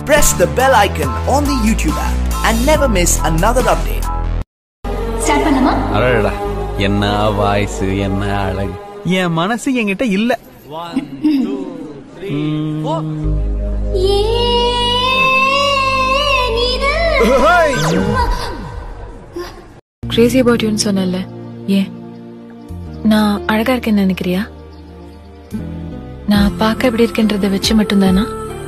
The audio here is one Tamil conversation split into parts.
press the bell icon on the YouTube app and never miss another update. Start பண்ணலாமா அடடா என்ன வாய்ஸ் என்ன அழகு என் மனசு என்கிட்ட இல்ல கிரேசி அபவுட் யூன்னு சொன்னல ஏன் நான் அழகா இருக்கேன்னு நினைக்கிறியா நான் பார்க்க எப்படி இருக்கேன்றதை வச்சு மட்டும்தானா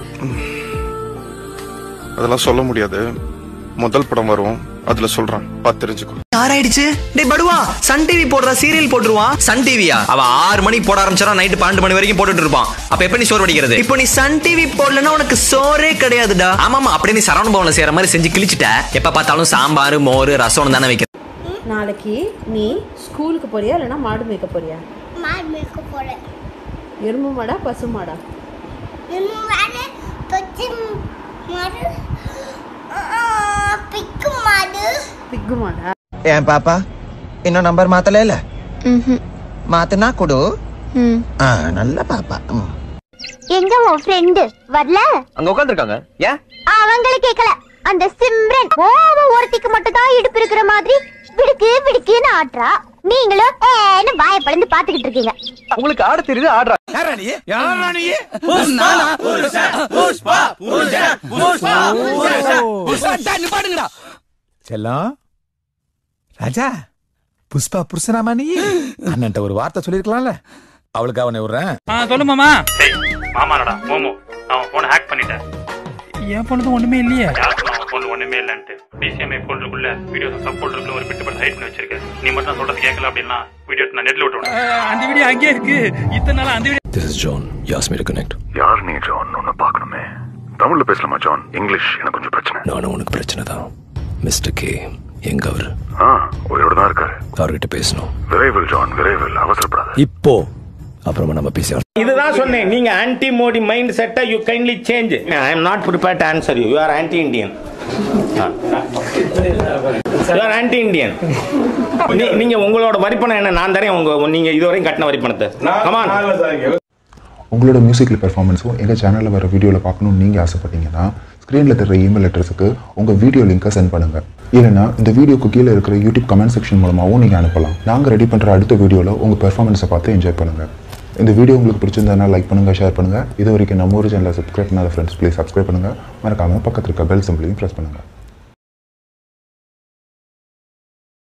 அதெல்லாம் சொல்ல முடியாது முதல் படம் வரும் அதுல சொல்றேன் பார்த்து தெரிஞ்சுக்கோ யாராயிடுச்சு டேய் படுவா சன் டிவி போடுற சீரியல் போட்டுருவான் சன் டிவியா அவ ஆறு மணிக்கு போட ஆரம்பிச்சா நைட்டு பன்னெண்டு மணி வரைக்கும் போட்டுட்டு இருப்பான் அப்ப எப்ப நீ சோறு வடிக்கிறது இப்போ நீ சன் டிவி போடலன்னா உனக்கு சோறே கிடையாதுடா ஆமாமா அப்படியே நீ சரவண பவன்ல செய்யற மாதிரி செஞ்சு கிழிச்சிட்ட எப்ப பார்த்தாலும் சாம்பார் மோர் ரசம் தானே வைக்கிற நாளைக்கு நீ ஸ்கூலுக்கு போறியா இல்லைன்னா மாடு மேய்க்க போறியா மாடு மேய்க்க போறேன் எருமை மாடா பசு மாடா இன்னும் மாடு பச்சை மாடு பிக்கு மாடு பிக்கு மாடா ఏం పాప ఇన్నో నంబర్ మాతలేల మాత నా కొడు ఆ, నల్ల పాప ఉమ్. எங்க உன் ஃப்ரெண்டு வரல அங்க உட்காந்துருக்காங்க ஏன் அவங்கள கேக்கல அந்த சிம்ரன் ஓவ ஒருத்திக்கு மட்டும் தான் இடுப்பு இருக்கிற மாதிரி விடுக்கு விடுக்குன்னு ஆட்றா நீங்களும் ஏன்னு வாய பழந்து பாத்துக்கிட்டு இருக்கீங்க உங்களுக்கு ஆட தெரியுது ஆடுறா செல்லம் ராஜா புஷ்பா புருஷனாமா நீ அண்ணன்ட்ட ஒரு வார்த்தை சொல்லிருக்கலாம்ல அவளுக்கு அவனை விடுறேன் சொல்லுமாமா மாமாடா மோமோ நான் போனை ஹேக் பண்ணிட்டேன் என் பொண்ணு ஒண்ணுமே இல்லையே யார் சொன்னா போன் ஒண்ணுமே இல்லன்ட்டு டிசிஎம்ஐ ஃபோல்டருக்குள்ள வீடியோஸ் சப் ஃபோல்டருக்குள்ள ஒரு பிட்டு பட்டு ஹைட் பண்ணி வச்சிருக்கேன் நீ மட்டும் நான் சொல்றது கேட்கல அப்படின்னா வீடியோ நான் நெட்ல விட்டுவிடுவேன் அந்த வீடியோ அங்கேயே இருக்கு இத்தனை நாள் அந்த video this is John as me to connect யார் நீ ஜான் உன்னை பார்க்கணுமே தமிழ்ல பேசலாமா ஜான் இங்கிலீஷ் எனக்கு கொஞ்சம் பிரச்சனை நானும் உனக்கு பிரச்சனை தான் மிஸ்டர் கே எங்க அவர் ஆ உயிரோட தான் இருக்காரு அவர்கிட்ட பேசணும் விரைவில் ஜான் விரைவில் அவசரப்படாத இப்போ அப்புறமா நம்ம பேசி இதுதான் சொன்னேன் நீங்க ஆன்டி மோடி மைண்ட் செட்டை you kindly change I am not prepare to answer you you are anti Indian you are anti Indian நீங்க உங்களோட வரிப்பணம் என்ன நான் தரேன் உங்க நீங்க இதுவரையும் கட்டின வரிப்பணத்தை கமான் உங்களோட மியூசிக்கல் பெர்ஃபார்மன்ஸும் எங்கள் சேனலில் வர வீடியோவில் பார்க்கணும்னு நீங்கள் ஆசைப்பட்டீங்கன்னா ஸ்க்ரீனில் தர இமெயில் அட்ரஸுக்கு உங்கள் வீடியோ லிங்கை சென்ட் பண்ணுங்கள் இல்லைனா இந்த வீடியோக்கு கீழே இருக்கிற யூடியூப் கமெண்ட் செக்ஷன் மூலமாகவும் நீங்கள் அனுப்பலாம் நாங்கள் ரெடி பண்ணுற அடுத்த வீடியோவில் உங்கள் பெர்ஃபார்மன்ஸை பார்த்து என்ஜாய் பண்ணுங்கள் இந்த வீடியோ உங்களுக்கு பிடிச்சிருந்ததுனா லைக் பண்ணுங்கள் ஷேர் பண்ணுங்கள் இது வரைக்கும் நம்ம ஒரு சேனலை சப்ஸ்கிரைப் பண்ணாத ஃப்ரெண்ட்ஸ் ப்ளீஸ் சப்ஸ்கிரைப் பண்ணுங்கள் மறக்காமல் பக்கத்தில் இருக்க பெல் சிம்பிளையும் ப்ரெஸ் பண்ணுங்கள்